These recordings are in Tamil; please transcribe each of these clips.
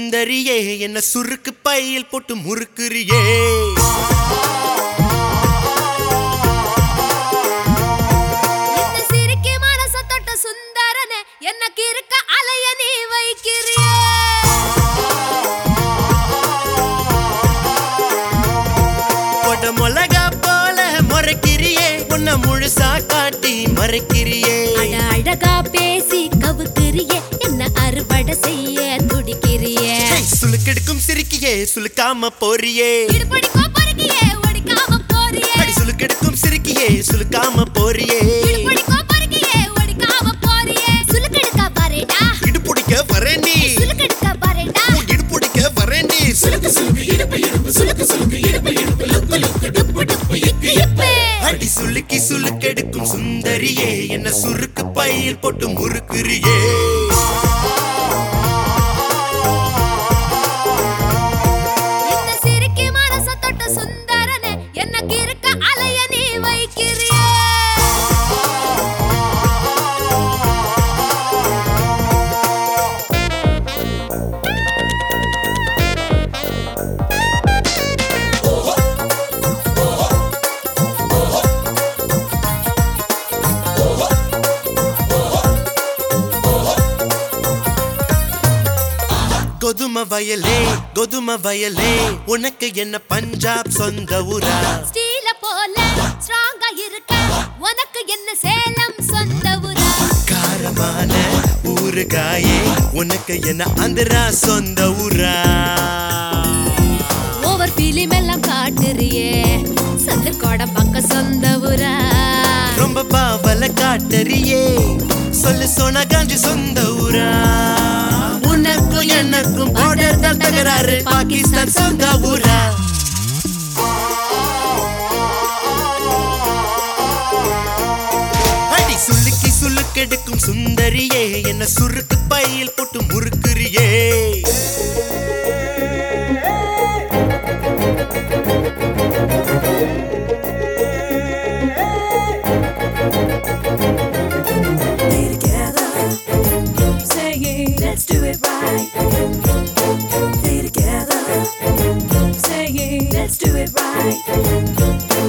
சுந்தரியே என்ன சுருக்கு பையில் போட்டு முறுக்குறியே இந்த சிரிக்கி மனச தொட்ட சுந்தரனே எனக்கு இருக்க அலைய நீ வைக்கிறியே போட்ட மிளகா போல முறைக்கிறியே உன்னை முழுசா காட்டி மறைக்கிறியே அட அழகா பேசி கவுக்கிறியே என்ன அறுவடை செய்ய துடிக்கிறியே ஏய், சுளுக்கெடுக்கும் சிரிக்கியே சுளுக்காம போறியே இடுப்படிக்கோ பருகியே ஒடிக்காம போறியே அடி சுளுக்கெடுக்கும் சிரிக்கியே சுளுக்காம போறியே இடுப்படிக்கோ பருகியே ஒடிக்காம போறியே சுலுக்கெடுக்க பாருடா இடுப்புடிக்க வரேன் நீ சுலுக்கெடுக்க பாருடா இடுப்புடிக்க வரேன் நீ சுளுக்கு சுளுக்கு இடுப்பு இடுப்பு சுளுக்கு சுளுக்கு இடுப்பு இடுப்பு லுக்கு லுக்கு டுப்பு டுப்பு இக்கு இப்பே அடி சுளுக்கி சுளுக்கெடுக்கும் சுந்தரியே என்ன சுருக்கு பையில் போட்டு முறுக்குறியே இந்த சிரிக்கி மனச தொட்ட சுந்தரனே எனக்கு இருக்க அலைய நீ வைக்கிறியே கொதும வயலே கொதும வயலே உனக்கு என்ன பஞ்சாப் சொந்த ஊரா ஸ்டீல போல ஸ்ட்ராங்கா இருக்க உனக்கு என்ன சேலம் சொந்த ஊரா காரமான ஊறுகாயே உனக்கு என்ன ஆந்திரா சொந்த ஊரா ஓவர் ஃபிலிம் எல்லாம் காட்டுறியே சொல்லு கோட பக்க சொந்த ஊரா ரொம்ப பாவல காட்டறியே சொல்லு சோனா காஞ்சி சொந்த ஊரா உனக்கும் எனக்கும் பார்டர் தான் தகராறு பாகிஸ்தான் சொந்த ஊரா அடி சுளுக்கி சுளுக்கெடுக்கும் சுந்தரியே என்ன சுருக்கு பையில் போட்டு முறுக்குறியே Stay together. Saying, let's do it right. Stay together. Saying, let's do it right.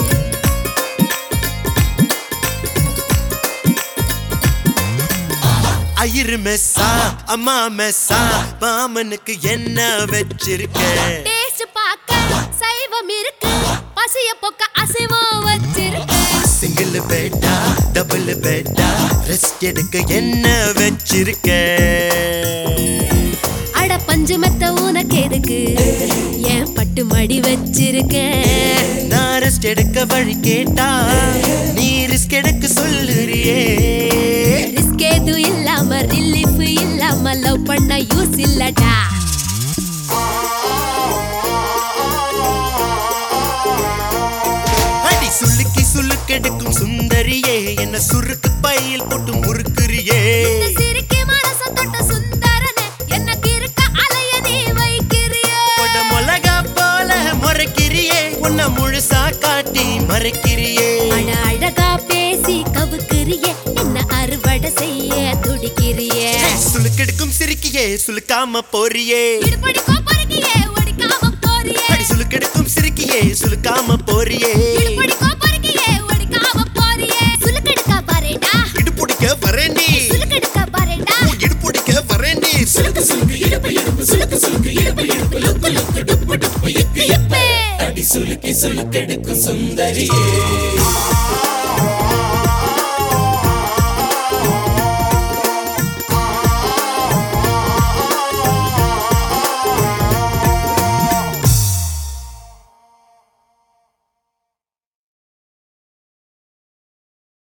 ஐயரு மெஸ்ஸா அம்மா மெஸ்ஸா மாமனுக்கு என்ன வச்சிருக்க டேஸ்ட் பார்க்க சைவம் இருக்கு பசிய போக்க அசைவம் வச்சிருக்கு single batta double batta rest எடுக்க என்ன வச்சிருக்க அட பஞ்சு மெத்த உனக்கு எதுக்கு ஏன் பட்டு மடி வச்சிருக்க நான் ரெஸ்ட் எடுக்க வழி கேட்டா நீ ரிஸ்க் எடுக்க சொல்லுறியே ரிஸ்க் எதுவும் இல்லாம ரிலீஃப் இல்லாம லவ் பண்ண யூஸ் இல்லடா அடி சுளுக்கி சுளுக்கெடுக்கும் சுந்தரியே என்ன சுருக்கு பையில் போட்டு முறுக்குறியே இந்த சிரிக்கி மனச தொட்ட சுந்தரனே எனக்கு இருக்க அலைய நீ வைக்கிறியே கொட மிளகா போல முறைக்கிறியே உன்னை முழுசா காட்டி மறைக்கிறியே அட அழகா பேசி கவுக்கிறியே என்ன அறுவடை செய்ய துடிக்கிறியே சுளுக்கெடுக்கும் சிரிக்கியே சுளுக்காம போறியே இடுப்படிக்கோ பருகியே ஒடிக்காம போறியே அடி சுளுக்கெடுக்கும் சிரிக்கியே சுளுக்காம போறியே இடுப்படிக்கோ பருகியே ஒடிக்காம போறியே சுலுக்கெடுக்க பாருடா இடுப்புடிக்க வரேன் நீ சுலுக்கெடுக்க பாருடா இடுப்புடிக்க வரேன் நீ சுளுக்கு சுளுக்கு இடுப்பு இடுப்பு சுளுக்கு சுளுக்கு இடுப்பு இடுப்பு லுக்கு லுக்கு டுப்பு டுப்பு இக்கு இப்பே அடி சுளுக்கி சுளுக்கெடுக்கும் சுந்தரியே